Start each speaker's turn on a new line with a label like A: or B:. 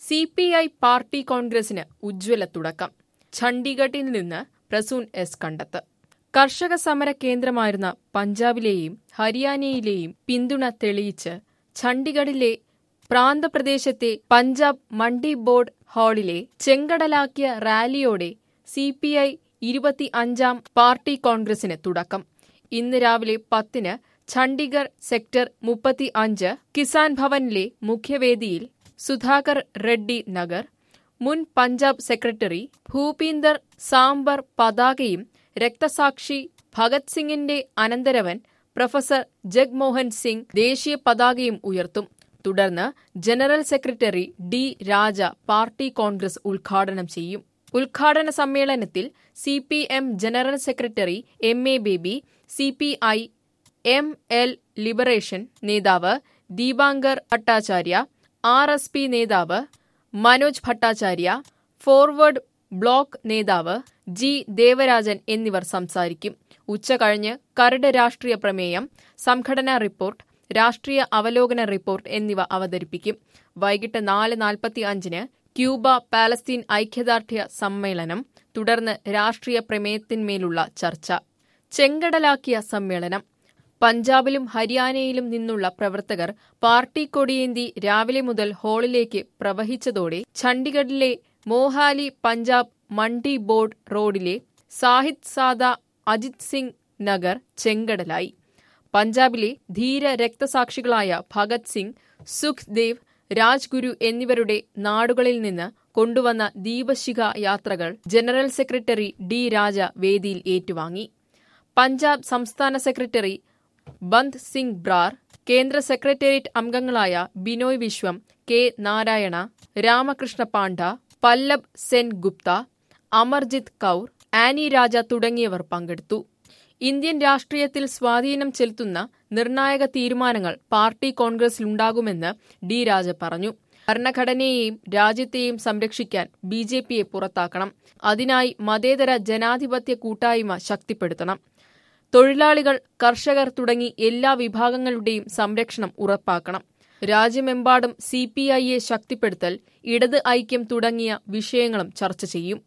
A: C P I party കോൺഗ്രസിന് ഉജ്ജ്വല തുടക്കം ഛണ്ഡീഗഡിൽ നിന്ന് പ്രസൂൺ എസ് കണ്ടത്ത് കർഷക സമര കേന്ദ്രമായിരുന്ന പഞ്ചാബിലെയും ഹരിയാനയിലെയും പിന്തുണ തെളിയിച്ച് ഛണ്ഡീഗഡിലെ പ്രാന്തപ്രദേശത്തെ പഞ്ചാബ് മണ്ഡി ബോർഡ് ഹാളിലെ ചെങ്കടലാക്കിയ റാലിയോടെ സി പി ഐ ഇരുപത്തി അഞ്ചാം പാർട്ടി കോൺഗ്രസിന് തുടക്കം ഇന്ന് രാവിലെ പത്തിന് ഛണ്ഡീഗഡ് സെക്ടർ മുപ്പത്തി അഞ്ച് കിസാൻ ഭവനിലെ മുഖ്യവേദിയിൽ സുധാകർ റെഡ്ഡി നഗർ മുൻ പഞ്ചാബ് സെക്രട്ടറി ഭൂപീന്ദർ സാംബർ പതാകയും രക്തസാക്ഷി ഭഗത് സിംഗിന്റെ അനന്തരവൻ പ്രൊഫസർ ജഗ്മോഹൻ സിംഗ് ദേശീയ പതാകയും ഉയർത്തും തുടർന്ന് general secretary D Raja party congress ഉദ്ഘാടനം ചെയ്യും ഉദ്ഘാടന സമ്മേളനത്തിൽ C P M general secretary M A Baby C P I M L liberation നേതാവ് Dipankar Bhattacharya R S P നേതാവ് മനോജ് ഭട്ടാചാര്യ ഫോർവേഡ് ബ്ലോക്ക് നേതാവ് ജി ദേവരാജൻ എന്നിവർ സംസാരിക്കും ഉച്ചകഴിഞ്ഞ് കരട് രാഷ്ട്രീയ പ്രമേയം സംഘടനാ റിപ്പോർട്ട് രാഷ്ട്രീയ അവലോകന റിപ്പോർട്ട് എന്നിവ അവതരിപ്പിക്കും വൈകിട്ട് നാല് നാൽപ്പത്തി അഞ്ചിന് ക്യൂബ പാലസ്തീൻ ഐക്യദാർഢ്യ സമ്മേളനം തുടർന്ന് രാഷ്ട്രീയ പ്രമേയത്തിന്മേലുള്ള ചർച്ച ചെങ്കടലാക്കിയ സമ്മേളനം പഞ്ചാബിലും ഹരിയാനയിലും നിന്നുള്ള പ്രവർത്തകർ പാർട്ടി കൊടിയേന്തി രാവിലെ മുതൽ ഹാളിലേക്ക് പ്രവഹിച്ചതോടെ ചണ്ഡിഗഡിലെ മോഹാലി പഞ്ചാബ് മണ്ഡി ബോർഡ് റോഡിലെ സാഹിദ് സാദ അജിത് സിംഗ് നഗർ ചെങ്കടലായി പഞ്ചാബിലെ ധീര രക്തസാക്ഷികളായ ഭഗത് സിംഗ് സുഖ്ദേവ് രാജ്ഗുരു എന്നിവരുടെ നാടുകളിൽ നിന്ന് കൊണ്ടുവന്ന ദീപശിഖ യാത്രകൾ ജനറൽ സെക്രട്ടറി ഡി രാജ വേദിയിൽ ഏറ്റുവാങ്ങി പഞ്ചാബ് സംസ്ഥാന സെക്രട്ടറി ബന്ദ് സിംഗ് ബ്രാർ കേന്ദ്ര സെക്രട്ടേറിയറ്റ് അംഗങ്ങളായ ബിനോയ് വിശ്വം കെ നാരായണ രാമകൃഷ്ണ പാണ്ഡ പല്ലബ് സെൻ ഗുപ്ത അമർജിത് കൌർ ആനി രാജ തുടങ്ങിയവർ പങ്കെടുത്തു ഇന്ത്യൻ രാഷ്ട്രീയത്തിൽ സ്വാധീനം ചെലുത്തുന്ന നിർണായക തീരുമാനങ്ങൾ പാർട്ടി കോൺഗ്രസിലുണ്ടാകുമെന്ന് ഡി രാജ പറഞ്ഞു ഭരണഘടനയെയും രാജ്യത്തെയും സംരക്ഷിക്കാൻ ബി ജെ പിയെ പുറത്താക്കണം അതിനായി മതേതര ജനാധിപത്യ കൂട്ടായ്മ ശക്തിപ്പെടുത്തണം തൊഴിലാളികൾ കർഷകർ തുടങ്ങി എല്ലാ വിഭാഗങ്ങളുടെയും സംരക്ഷണം ഉറപ്പാക്കണം രാജ്യമെമ്പാടും സി പി ഐയെ ശക്തിപ്പെടുത്തൽ ഇടത് ഐക്യം തുടങ്ങിയ വിഷയങ്ങളും ചർച്ച ചെയ്യും